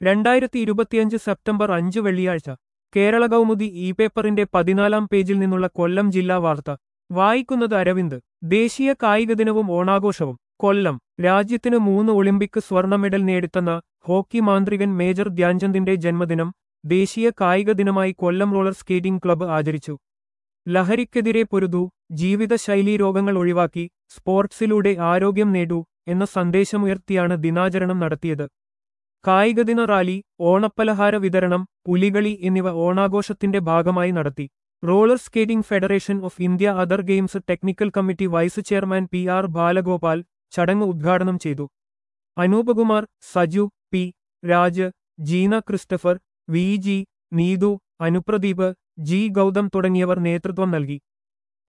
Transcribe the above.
രണ്ടായിരത്തി ഇരുപത്തിയഞ്ച് സെപ്റ്റംബർ അഞ്ച് വെള്ളിയാഴ്ച കേരള കൗമുദി ഇ പേപ്പറിന്റെ പതിനാലാം പേജിൽ നിന്നുള്ള കൊല്ലം ജില്ലാ വാർത്ത വായിക്കുന്നത് അരവിന്ദ് ദേശീയ കായിക ദിനവും ഓണാഘോഷവും കൊല്ലം രാജ്യത്തിന് മൂന്ന് ഒളിമ്പിക് സ്വർണ്ണ മെഡൽ നേടിത്തന്ന ഹോക്കി മാന്ത്രികൻ മേജർ ധ്യാൻചന്ദിന്റെ ജന്മദിനം ദേശീയ കായിക ദിനമായി കൊല്ലം റോളർ സ്കേറ്റിംഗ് ക്ലബ്ബ് ആചരിച്ചു ലഹരിക്കെതിരെ പൊരുതൂ ജീവിതശൈലീ രോഗങ്ങൾ ഒഴിവാക്കി സ്പോർട്സിലൂടെ ആരോഗ്യം നേടൂ എന്ന സന്ദേശമുയർത്തിയാണ് ദിനാചരണം നടത്തിയത് കായികദിന റാലി ഓണപ്പലഹാര വിതരണം പുലികളി എന്നിവ ഓണാഘോഷത്തിന്റെ ഭാഗമായി നടത്തി roller skating federation of India other games technical committee vice chairman P R Balagopal ചടങ്ങ് ഉദ്ഘാടനം ചെയ്തു Anoopakumar Saju P Raj Jeena Christopher V G Neethu Anupradeep G Gautham തുടങ്ങിയവർ നേതൃത്വം നൽകി